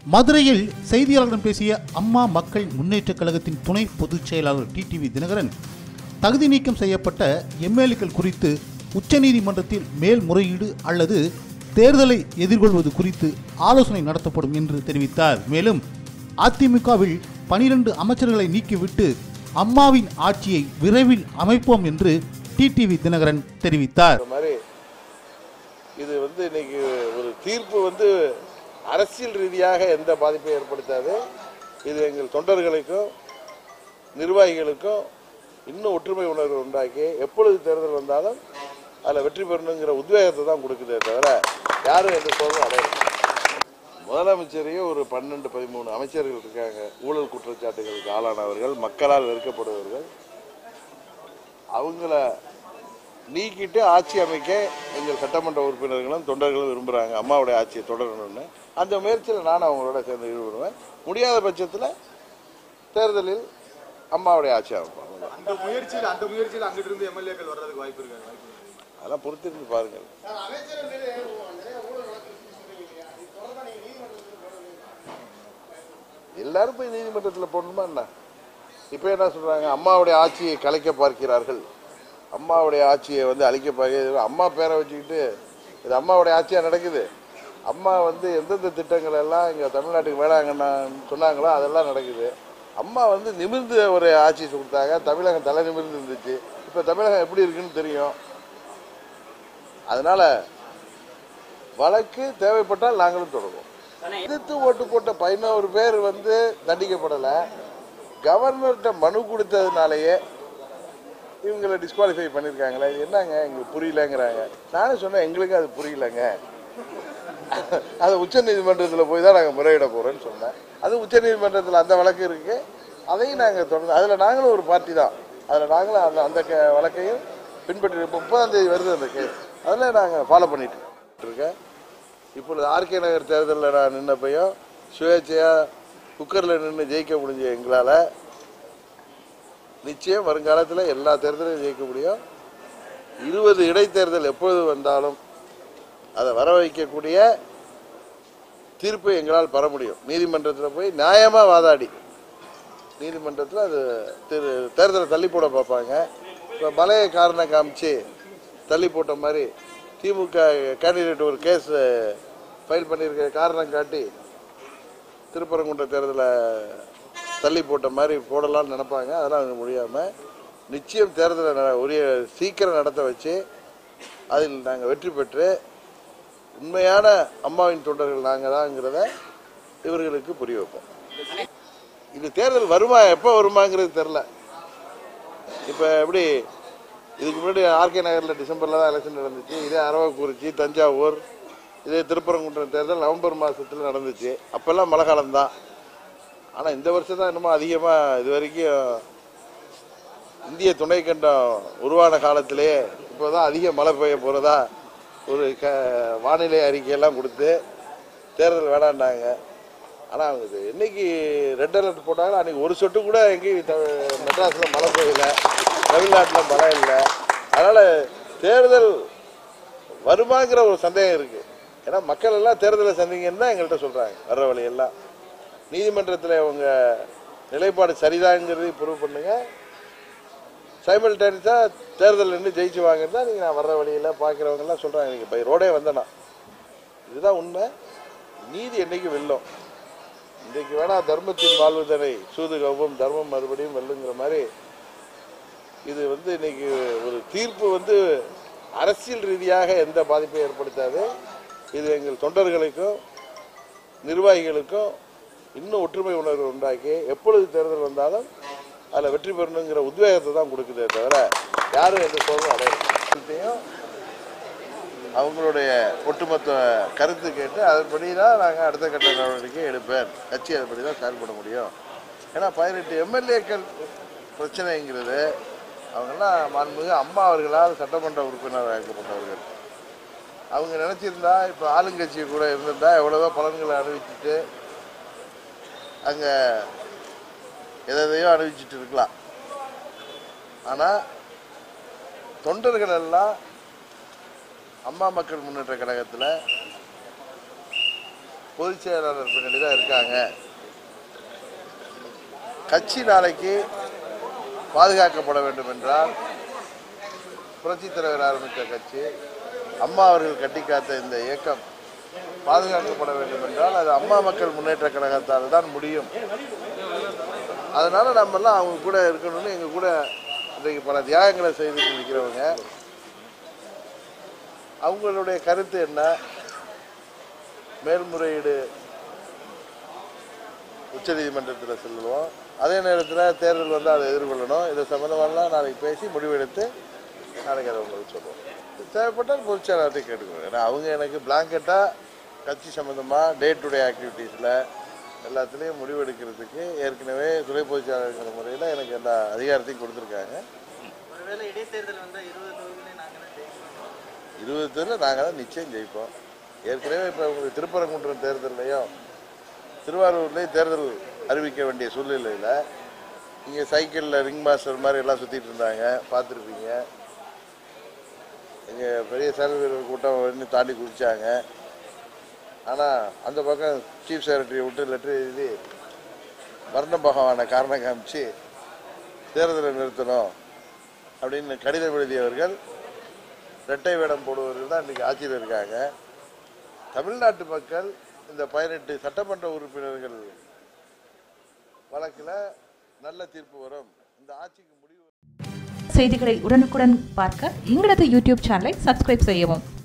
மதுரையில் செய்தியாளர்களிடம் பேசிய அம்மா மக்கள் முன்னேற்றக் கழகத்தின் துணை பொதுச் செயலாளர் டிடிவி தினகரன் தகுதி நீக்கம் செய்யப்பட்ட எம்எல்ஏக்கள் குறித்து உச்சநீதிமன்றத்தில் மேல்முறையீடு அல்லது தேர்தலை எதிர்கொள்வது குறித்து ஆலோசனை நடத்தப்படும் என்று தெரிவித்தார் மேலும் அதிமுகவில் பனிரெண்டு அமைச்சர்களை நீக்கிவிட்டு அம்மாவின் ஆட்சியை விரைவில் அமைப்போம் என்று டிடிவி தினகரன் தெரிவித்தார் இந்த மாதிரி இது வந்து இன்னைக்கு ஒரு தீர்ப்பு வந்து அரசியல் ரீதியாக எந்த பாதிப்பையும் ஏற்படுத்தாது இது எங்கள் தொண்டர்களுக்கும் நிர்வாகிகளுக்கும் இன்னும் ஒற்றுமை உணர்வு உண்டாக்கி எப்பொழுது தேர்தல் வந்தாலும் அதில் வெற்றி பெறணுங்கிற உத்வேகத்தை தான் கொடுக்குதே தவிர யாரும் எந்த சோதனை அடையல முதலமைச்சரையும் ஒரு பன்னெண்டு பதிமூணு அமைச்சர்கள் இருக்காங்க ஊழல் குற்றச்சாட்டுகளுக்கு ஆளானவர்கள் மக்களால் வெறுக்கப்படுபவர்கள் அவங்கள நீக்கிட்டு ஆட்சி அமைக்க எங்கள் சட்டமன்ற உறுப்பினர்களும் தொண்டர்களும் விரும்புகிறாங்க அம்மாவுடைய ஆட்சியை தொடரணும்னு அந்த முயற்சியில் நானும் அவங்களோட சேர்ந்து ஈடுபடுவேன் முடியாத பட்சத்தில் தேர்தலில் அம்மாவுடைய ஆட்சி அமைப்பாங்க அந்த முயற்சியில் அந்த முயற்சியில் அங்கிட்டு இருந்து எம்எல்ஏக்கள் வர்றதுக்கு வாய்ப்பு இருக்கு வாய்ப்பு இருக்கு. அதெல்லாம் பொறுத்திருந்து பாருங்கள் எல்லாரும் போய் நீதிமன்றத்தில் போடணுமா என்ன இப்போ என்ன சொல்றாங்க அம்மாவுடைய ஆட்சியை கலைக்க பார்க்கிறார்கள் அம்மாவுடைய ஆட்சியை வந்து அழிக்க பார்க்க அம்மா பேரை வச்சுக்கிட்டு இது அம்மாவுடைய ஆட்சியாக நடக்குது அம்மா வந்து எந்தெந்த திட்டங்கள் எல்லாம் இங்கே தமிழ்நாட்டுக்கு வேணாங்கன்னு சொன்னாங்களோ அதெல்லாம் நடக்குது அம்மா வந்து நிமிர்ந்து ஒரு ஆட்சி கொடுத்தாங்க தமிழகம் தலை நிமிர்ந்து இருந்துச்சு இப்போ தமிழகம் எப்படி இருக்குன்னு தெரியும் அதனால வழக்கு தேவைப்பட்டால் நாங்களும் தொடருவோம் எதிர்த்து ஓட்டு போட்ட பதினோரு பேர் வந்து தண்டிக்கப்படலை கவர்னர்கிட்ட மனு கொடுத்ததுனாலயே இவங்களை டிஸ்குவாலிஃபை பண்ணியிருக்காங்களே இது என்னங்க எங்களுக்கு புரியலங்கிறாங்க நானும் சொன்னேன் எங்களுக்கு அது புரியலங்க அது உச்ச நீதிமன்றத்தில் போய் தான் நாங்கள் முறையிட போகிறோன்னு சொன்னேன் அது உச்ச நீதிமன்றத்தில் அந்த வழக்கு இருக்கு அதையும் நாங்கள் தொடர்ந்து அதில் நாங்களும் ஒரு பார்ட்டி தான் அதில் நாங்களும் அந்த அந்த க- வழக்கையும் பின்பற்றி முப்பதாம் தேதி வருது அந்த கேஸ் அதில் நாங்கள் ஃபாலோ பண்ணிட்டு இருக்கேன் இப்பொழுது ஆர்கே நகர் தேர்தலில் நான் நின்னப்பையும் சுயேட்சையாக குக்கரில் நின்று ஜெயிக்க முடிஞ்ச எங்களால் நிச்சயம் வருங்காலத்தில் எல்லா தேர்தலையும் ஜெயிக்க முடியும் இருபது இடைத்தேர்தல் எப்பொழுது வந்தாலும் அதை வர வைக்கக்கூடிய தீர்ப்பை எங்களால் பெற முடியும் நீதிமன்றத்தில் போய் நியாயமாக வாதாடி நீதிமன்றத்தில் அது திரு தேர்தலை தள்ளி போட பார்ப்பாங்க இப்போ பலைய காரணம் காமிச்சு தள்ளி போட்ட மாதிரி திமுக கேண்டிடேட் ஒரு கேஸ் ஃபைல் பண்ணியிருக்க காரணம் காட்டி திருப்பரங்குன்ற தேர்தலை தள்ளி போட்ட மாதிரி போடலாம்னு நினைப்பாங்க அதெல்லாம் அது முடியாமல் நிச்சயம் தேர்தலை நட- உரிய சீக்கிரம் நடத்த வச்சு அதில் நாங்கள் வெற்றி பெற்று உண்மையான அம்மாவின் தொண்டர்கள் நாங்கள் தான்ங்கிறத இவர்களுக்கு புரிய வைப்போம் இது தேர்தல் வருமா எப்போ வருமாங்கிறது தெரில இப்போ எப்படி இதுக்கு முன்னாடி ஆர்கே நகரில் டிசம்பரில் தான் எலெக்ஷன் நடந்துச்சு இதே அரவக்குறிச்சி தஞ்சாவூர் இதே திருப்பரங்குன்றம் தேர்தல் நவம்பர் மாதத்தில் நடந்துச்சு அப்போல்லாம் மழை காலம்தான் ஆனால் இந்த வருஷம் தான் என்னமோ அதிகமாக இது வரைக்கும் இந்திய துணைக்கண்டம் உருவான காலத்திலேயே இப்போ தான் அதிக மழை பெய்ய போகிறதா ஒரு க வானிலை அறிக்கையெல்லாம் கொடுத்து தேர்தல் வேணான்னாங்க ஆனால் அவங்க என்னைக்கு ரெட் அலர்ட் போட்டாங்களோ அன்றைக்கி ஒரு சொட்டு கூட எங்கேயும் த- மெட்ராஸில் மழை பெய்யல தமிழ்நாட்டில் மழை இல்லை அதனால் தேர்தல் வருமாங்கிற ஒரு சந்தேகம் இருக்குது ஏன்னா மக்கள் எல்லாம் தேர்தலை சந்திங்கன்னு தான் எங்கள்கிட்ட சொல்கிறாங்க வர்ற வழியெல்லாம் நீதிமன்றத்தில் அவங்க நிலைப்பாடு சரிதாங்கிறது ப்ரூவ் பண்ணுங்க சைமல்டேனியஸாக தேர்தல் நின்று ஜெயிச்சு வாங்குறது தான் நீங்கள் நான் வர்ற வழியில் பார்க்குறவங்கலாம் சொல்கிறாங்க நீங்கள் பை ரோடே வந்தேனா இதுதான் உண்மை நீதி என்னைக்கு வெல்லும் இன்றைக்கு வேணா தர்மத்தின் வாழ்வுதனை சூது கவ்வும் தர்மம் மறுபடியும் வெல்லுங்கிற மாதிரி இது வந்து இன்னைக்கு ஒரு தீர்ப்பு வந்து அரசியல் ரீதியாக எந்த பாதிப்பையும் ஏற்படுத்தாது இது எங்கள் தொண்டர்களுக்கும் நிர்வாகிகளுக்கும் இன்னும் ஒற்றுமை உணர்வு உண்டாக்கி எப்பொழுது தேர்தல் வந்தாலும் அதில் வெற்றி பெறணுங்கிற உத்வேகத்தை தான் கொடுக்குதே தவிர யாரும் எந்த சோதனை அடையலையும் அவங்களுடைய ஒட்டுமொத்த கருத்து கேட்டு அதன்படி தான் நாங்கள் அடுத்த கட்ட நடவடிக்கை எடுப்பேன் கட்சி அதுபடி தான் செயல்பட முடியும் ஏன்னா பதினெட்டு எம்எல்ஏக்கள் பிரச்சனைங்கிறது அவங்கெல்லாம் மாண்புமிகு அம்மா அவர்களால் சட்டமன்ற உறுப்பினர் ஆக்கப்பட்டவர்கள் அவங்க நினச்சிருந்தா இப்போ ஆளுங்கட்சி கூட இருந்திருந்தா எவ்வளவோ பலன்களை அனுபவிச்சுட்டு அங்கே எதையோ அனுபவிச்சுட்டு இருக்கலாம் ஆனால் தொண்டர்கள் எல்லாம் அம்மா மக்கள் முன்னேற்ற கழகத்தில் பொதுச் செயலாளர் பின்னாடி தான் இருக்காங்க கட்சி நாளைக்கு பாதுகாக்கப்பட வேண்டும் என்றால் புரட்சித் தலைவர் ஆரம்பித்த கட்சி அம்மா அவர்கள் கட்டி காத்த இந்த இயக்கம் பாதுகாக்கப்பட வேண்டும் என்றால் அது அம்மா மக்கள் முன்னேற்ற கழகத்தால் தான் முடியும் அதனால நம்மெல்லாம் அவங்க கூட இருக்கணும்னு எங்க கூட இன்றைக்கு பல தியாகங்களை செய்து நிற்கிறவங்க அவங்களுடைய கருத்து என்ன மேல்முறையீடு உச்சநீதிமன்றத்தில் செல்லுவோம் அதே நேரத்தில் தேர்தல் வந்து அதை எதிர்கொள்ளணும் இதை சம்மந்தமாலாம் நாளைக்கு பேசி முடிவெடுத்து நாளைக்கு அதை உங்களுக்கு சொல்லுவோம் தேவைப்பட்டால் பொதுச்செயலாளர்கிட்ட கேட்டுக்கணும் ஏன்னா அவங்க எனக்கு பிளாங்கெட்டாக கட்சி சம்மந்தமாக டே டு டே ஆக்டிவிட்டீஸில் எல்லாத்துலேயும் முடிவெடுக்கிறதுக்கு ஏற்கனவே துணை பொதுச்செயலாளர்ங்கிற முறையில் எனக்கு எல்லா அதிகாரத்தையும் கொடுத்துருக்காங்க ஒருவேளை இடைத்தேர்தல் வந்தால் இருபது தொகுதியிலே நாங்கள் தான் ஜெயிப்போம் இருபது தேர்தல் நாங்கள் தான் நிச்சயம் ஜெயிப்போம் ஏற்கனவே இப்போ உங்களுக்கு திருப்பரங்குன்றம் தேர்தல்லையும் திருவாரூர்லேயும் தேர்தல் அறிவிக்க வேண்டிய சூழ்நிலையில் இங்கே சைக்கிளில் ரிங் மாஸ்டர் மாதிரி எல்லாம் சுற்றிட்டு இருந்தாங்க பார்த்துருப்பீங்க இங்கே பெரிய செயல் வீரர் கூட்டம் வந்து தாண்டி குதிச்சாங்க ஆனால் அந்த பக்கம் சீஃப் செக்ரட்டரி விட்டு லெட்டர் எழுதி வர்ண பகவானை காரணம் காமிச்சு தேர்தலை நிறுத்தணும் அப்படின்னு கடிதம் எழுதியவர்கள் இரட்டை வேடம் போடுவவர்கள் தான் இன்றைக்கி ஆட்சியில் இருக்காங்க தமிழ்நாட்டு மக்கள் இந்த பதினெட்டு சட்டமன்ற உறுப்பினர்கள் வழக்கில் நல்ல தீர்ப்பு வரும் இந்த ஆட்சிக்கு முடிவு செய்திகளை உடனுக்குடன் பார்க்க எங்களது யூடியூப் சேனலை சப்ஸ்கிரைப் செய்யவும்